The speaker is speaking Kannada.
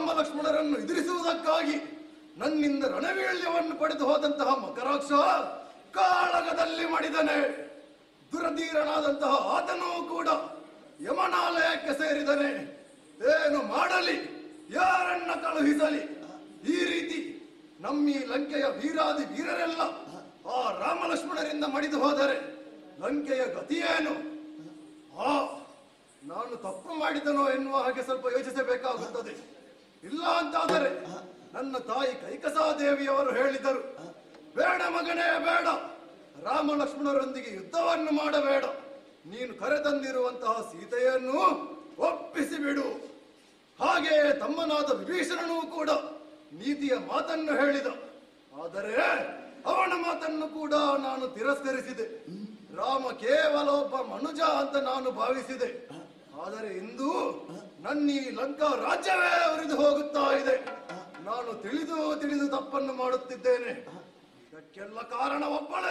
ರಾಮ ಲಕ್ಷ್ಮಣರನ್ನು ಎದುರಿಸುವುದಕ್ಕಾಗಿ ನನ್ನಿಂದ ರಣವೀಳ್ಯವನ್ನು ಪಡೆದು ಹೋದಂತಹ ಮಕರಾಕ್ಷ ಕಾಳಗದಲ್ಲಿ ಮಡಿದನೆ ದುರಧೀರನಾದಂತಹ ಆತನೂ ಕೂಡ ಯಮನಾಲಯಕ್ಕೆ ಸೇರಿದನೆ ಏನು ಮಾಡಲಿ ಯಾರನ್ನ ಕಳುಹಿಸಲಿ ಈ ರೀತಿ ನಮ್ಮಿ ಲಂಕೆಯ ವೀರಾದಿ ವೀರರೆಲ್ಲ ಆ ರಾಮ ಲಕ್ಷ್ಮಣರಿಂದ ಮಡಿದು ಹೋದರೆ ಲಂಕೆಯ ಗತಿಯೇನು ಆ ನಾನು ತಪ್ಪು ಮಾಡಿದನೋ ಎನ್ನುವ ಹಾಗೆ ಸ್ವಲ್ಪ ಯೋಚಿಸಬೇಕಾಗುತ್ತದೆ ಇಲ್ಲ ಅಂತಾದರೆ ನನ್ನ ತಾಯಿ ಕೈಕಸಾದೇವಿಯವರು ಹೇಳಿದರು ಬೇಡ ಮಗನೇ ಬೇಡ ರಾಮ ಲಕ್ಷ್ಮಣರೊಂದಿಗೆ ಯುದ್ಧವನ್ನು ಮಾಡಬೇಡ ನೀನು ಕರೆತಂದಿರುವಂತಹ ಸೀತೆಯನ್ನು ಒಪ್ಪಿಸಿ ಬಿಡು ಹಾಗೆ ತಮ್ಮನಾದ ವಿಭೀಷಣನೂ ಕೂಡ ನೀತಿಯ ಮಾತನ್ನು ಹೇಳಿದ ಆದರೆ ಅವನ ಮಾತನ್ನು ಕೂಡ ನಾನು ತಿರಸ್ಕರಿಸಿದೆ ರಾಮ ಕೇವಲ ಒಬ್ಬ ಮನುಜ ಅಂತ ನಾನು ಭಾವಿಸಿದೆ ಆದರೆ ಇಂದು ನನ್ನ ಈ ಲಂಕಾ ರಾಜ್ಯವೇ ಉರಿದು ಹೋಗುತ್ತಾ ಇದೆ ನಾನು ತಿಳಿದು ತಿಳಿದು ತಪ್ಪನ್ನು ಮಾಡುತ್ತಿದ್ದೇನೆ ಇದಕ್ಕೆಲ್ಲ ಕಾರಣ ಒಬ್ಬಳೇ